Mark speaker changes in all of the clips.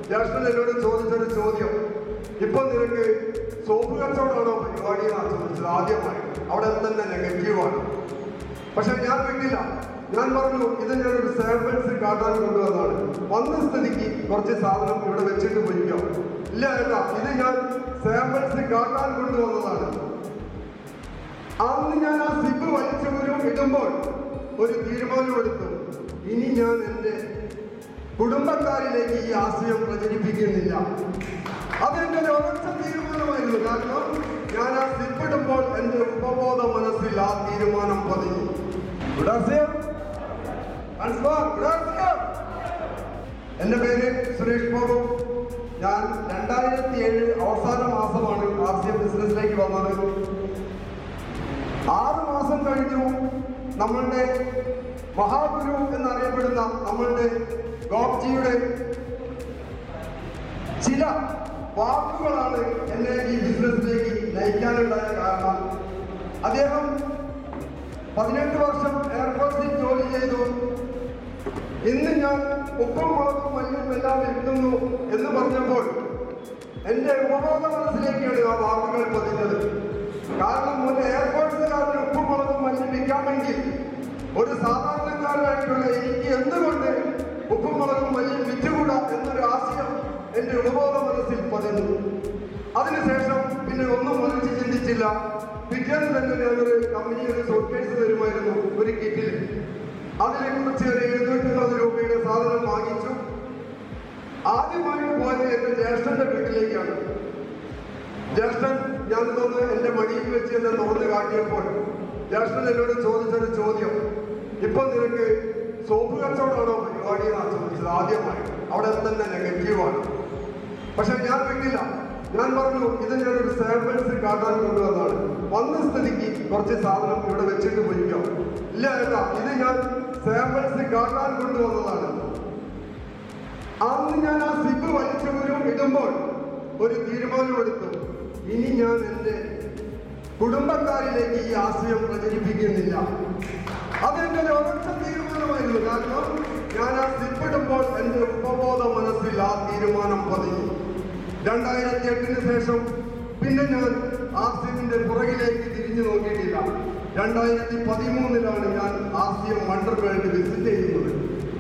Speaker 1: ജാഷ്മൻ എന്നോട് ചോദിച്ചൊരു ചോദ്യം ഇപ്പൊ നിനക്ക് സോപ്പ് കച്ചവടമാണോ പരിപാടി എന്നാണ് ചോദിച്ചത് ആദ്യമായി അവിടെ തന്നെ നെഗറ്റീവാണ് പക്ഷെ ഞാൻ വിട്ടില്ല ഞാൻ പറഞ്ഞു ഇത് ഞാനൊരു സാമ്പിൾസ് കാട്ടാൻ കൊണ്ടുവന്നതാണ് വന്ന സ്ഥിതിക്ക് കുറച്ച് സാധനം ഇവിടെ വെച്ചിട്ട് പോയിക്കോ ഇല്ല ഏട്ടാ ഇത് ഞാൻ സാമ്പിൾസ് കാട്ടാൻ കൊണ്ടുവന്നതാണ് അന്ന് ഞാൻ ആ സിബ് വലിച്ചവരും ഇടുമ്പോൾ ഒരു തീരുമാനമെടുത്തു ഇനി ഞാൻ എൻ്റെ കുടുംബക്കാരിലേക്ക് ഈ ആശയം പ്രചരിപ്പിക്കുന്നില്ല അതെന്റെ ഒരു ഉറച്ച തീരുമാനമായിരുന്നു കാരണം ഞാൻ ആ സിബ് ഇടുമ്പോൾ എൻ്റെ ഉപബോധ മനസ്സിൽ ആ തീരുമാനം പതിഞ്ഞു ഗുഡ് ആശയം എന്റെ പേര് സുരേഷ് ബാബു ഞാൻ രണ്ടായിരത്തി ഏഴ് അവസാന മാസമാണ് ആർ സി എം ബിസിനസ്സിലേക്ക് വന്നത് ആറ് മാസം കഴിഞ്ഞു നമ്മളുടെ മഹാഗുരു എന്നറിയപ്പെടുന്ന നമ്മളുടെ ഗോപ്ജിയുടെ ചില വാക്കുകളാണ് എന്നെ ഈ ബിസിനസ്സിലേക്ക് നയിക്കാനുണ്ടായ കാരണം അദ്ദേഹം പതിനെട്ട് വർഷം എയർഫോഴ്സിൽ ജോലി ചെയ്തു ഇന്ന് ഞാൻ ഉപ്പും മുളകും മല്ലും എല്ലാം വിൽക്കുന്നു എന്ന് പറഞ്ഞപ്പോൾ എന്റെ ഉപബോധ മനസ്സിലേക്കാണ് ആ വാക്കുകൾ പതിഞ്ഞത് കാരണം ഒരു എയർഫോഴ്സുകാരന് ഉപ്പും മുളകും മല്ലും വിൽക്കാമെങ്കിൽ ഒരു സാധാരണക്കാരനായിട്ടുള്ള എനിക്ക് എന്തുകൊണ്ട് ഉപ്പും മുളകും മല്ലും വിറ്റുകൂടാ എന്നൊരു ആശയം എന്റെ ഉപബോധ മനസ്സിൽ പതിഞ്ഞു അതിനുശേഷം പിന്നെ ഒന്നും മനസ്സിൽ ചിന്തിച്ചില്ല പിറ്റേന്ന് തന്നെ ഞാനൊരു കമ്പനി ഒരു സോക്കേഴ്സ് തരുമായിരുന്നു ഒരു കിറ്റിൽ അതിനെ കുറിച്ച് ഒരു എഴുന്നൂറ്റമ്പത് രൂപയുടെ സാധനം വാങ്ങിച്ചു ആദ്യമായിട്ട് പോയത് എന്റെ ജ്യേഷ്ഠന്റെ വീട്ടിലേക്കാണ് ജ്യേഷ്ഠൻ ഞാൻ തോന്നുന്നു എന്റെ മടിയിൽ വെച്ച് എന്നെ തുറന്ന് കാട്ടിയപ്പോൾ ജ്യേഷ്ഠൻ എന്നോട് ചോദിച്ചൊരു ചോദ്യം ഇപ്പൊ നിനക്ക് സോപ്പ് കച്ചവടമാണോ പരിപാടി എന്നാണ് ചോദിച്ചത് ആദ്യമായി അവിടെ തന്നെ നെഗറ്റീവാണ് പക്ഷെ ഞാൻ വിട്ടില്ല ഞാൻ പറഞ്ഞു ഇത് ഞാനൊരു സാമ്പിൾസ് കാട്ടാൻ കൊണ്ടുവന്നതാണ് വന്ന സ്ഥിതിക്ക് കുറച്ച് സാധനം ഇവിടെ വെച്ചിട്ട് പോയിക്കോ ഇല്ല ഏട്ടാ ഇത് ഞാൻ സാമ്പിൾസ് കാട്ടാൻ കൊണ്ടുവന്നതാണ് അന്ന് ഞാൻ ആ സിബ് വലിച്ചവരും ഇടുമ്പോൾ ഒരു തീരുമാനമെടുത്തു ഇനി ഞാൻ എൻ്റെ കുടുംബക്കാരിലേക്ക് ഈ ആശയം പ്രചരിപ്പിക്കുന്നില്ല അതെന്റെ ഒരു ഉറച്ച തീരുമാനമായിരുന്നു കാരണം ഞാൻ ആ സിബ് ഇടുമ്പോൾ എൻ്റെ ഉപബോധ മനസ്സിൽ ആ തീരുമാനം പതിഞ്ഞു രണ്ടായിരത്തി എട്ടിന് ശേഷം പിന്നെ ഞാൻ ആസിയമിന്റെ പുറകിലേക്ക് തിരിഞ്ഞു നോക്കിയിട്ടില്ല രണ്ടായിരത്തി പതിമൂന്നിലാണ് ഞാൻ ആസിയം വണ്ടർ വേൾഡ് വിസിറ്റ് ചെയ്യുന്നത്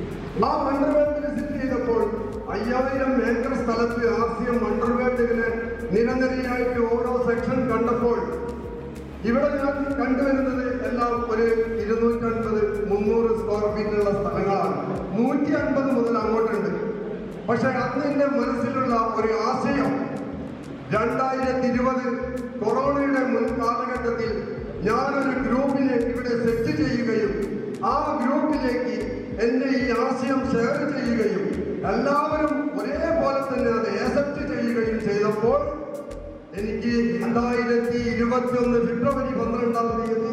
Speaker 1: ആ വണ്ടർ വേൾഡ് വിസിറ്റ് ചെയ്തപ്പോൾ അയ്യായിരം ഏക്കർ സ്ഥലത്ത് ആസിയം വണ്ടർ വേൾഡിന് നിരനിരയായിട്ട് ഓരോ സെക്ഷൻ കണ്ടപ്പോൾ ഇവിടെ ഞാൻ കണ്ടുവരുന്നത് എല്ലാം ഒരു ഇരുന്നൂറ്റൻപത് മുന്നൂറ് സ്ക്വയർ ഫീറ്റുള്ള സ്ഥലങ്ങളാണ് നൂറ്റി അൻപത് മുതൽ അങ്ങോട്ടുണ്ട് പക്ഷെ അന്ന് എന്റെ മനസ്സിലുള്ള ഒരു ആശയം രണ്ടായിരത്തി ഇരുപത് കൊറോണയുടെ മുൻ കാലഘട്ടത്തിൽ ഞാനൊരു ഗ്രൂപ്പിനെ ഇവിടെ സെറ്റ് ചെയ്യുകയും ആ ഗ്രൂപ്പിലേക്ക് എന്റെ ഈ ആശയം ഷെയർ ചെയ്യുകയും എല്ലാവരും ഒരേപോലെ തന്നെ അത് ഏസെപ്റ്റ് ചെയ്യുകയും ചെയ്തപ്പോൾ എനിക്ക് രണ്ടായിരത്തി ഇരുപത്തി ഒന്ന് ഫെബ്രുവരി പന്ത്രണ്ടാം തീയതി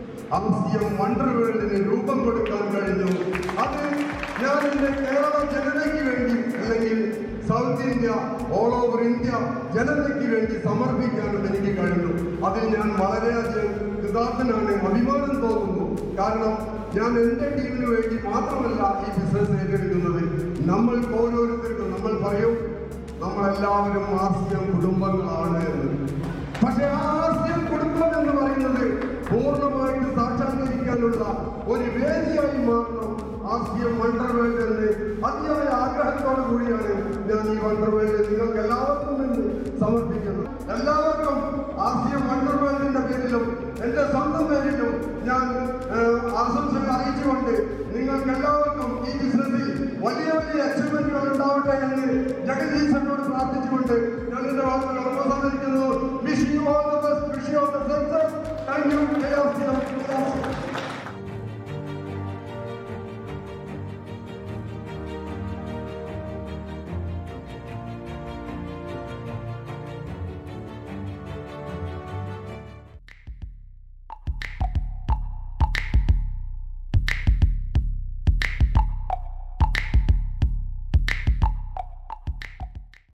Speaker 1: ആസിയം വണ്ടർ വേൾഡിന് രൂപം കൊടുക്കാൻ കഴിഞ്ഞു അത് ഞാൻ എന്റെ കേരള ജനതയ്ക്ക് വേണ്ടി അല്ലെങ്കിൽ South India all over India ജനതയ്ക്ക് വേണ്ടി സമർപ്പിക്കാനും എനിക്ക് കഴിഞ്ഞു അതിൽ ഞാൻ വളരെയധികം കൃതാർത്ഥനാണ് അഭിമാനം തോന്നുന്നു കാരണം ഞാൻ എന്റെ ടീമിന് വേണ്ടി മാത്രമല്ല ഈ ബിസിനസ് ഏറ്റെടുക്കുന്നത് നമ്മൾക്ക് ഓരോരുത്തർക്കും നമ്മൾ പറയും നമ്മളെല്ലാവരും ആസ്യം കുടുംബങ്ങളാണ് എന്ന് പക്ഷെ ആ ആസ്യം കുടുംബം എന്ന് പറയുന്നത് പൂർണ്ണമായിട്ട് സാക്ഷാത്കരിക്കാനുള്ള ഒരു വേദിയായി മാറണം ആസ്യം വണ്ടർ വേൾഡ് എന്ന് അതിയായ ആഗ്രഹത്തോടു കൂടിയാണ് ഞാൻ ഈ വണ്ടർ വേൾഡ് നിങ്ങൾക്ക് എല്ലാവർക്കും വേണ്ടി സമർപ്പിക്കുന്നത് എല്ലാവർക്കും ആസ്യം വണ്ടർ വേൾഡിന്റെ പേരിലും എന്റെ സ്വന്തം പേരിലും ഞാൻ ഏഹ്, ആശംസകൾ അറിയിച്ചുകൊണ്ട് നിങ്ങൾക്ക് എല്ലാവർക്കും ഈ ബിസിനസ്സിൽ വലിയ വലിയ അച്ചീവ്മെന്റുകൾ ഉണ്ടാവട്ടെ എന്ന് ജഗദീശനോട് പ്രാർത്ഥിച്ചുകൊണ്ട് ഞാൻ എന്റെ വാക്കുകൾ അവസാനിക്കുന്നു wish you all the best wish you all the success thank U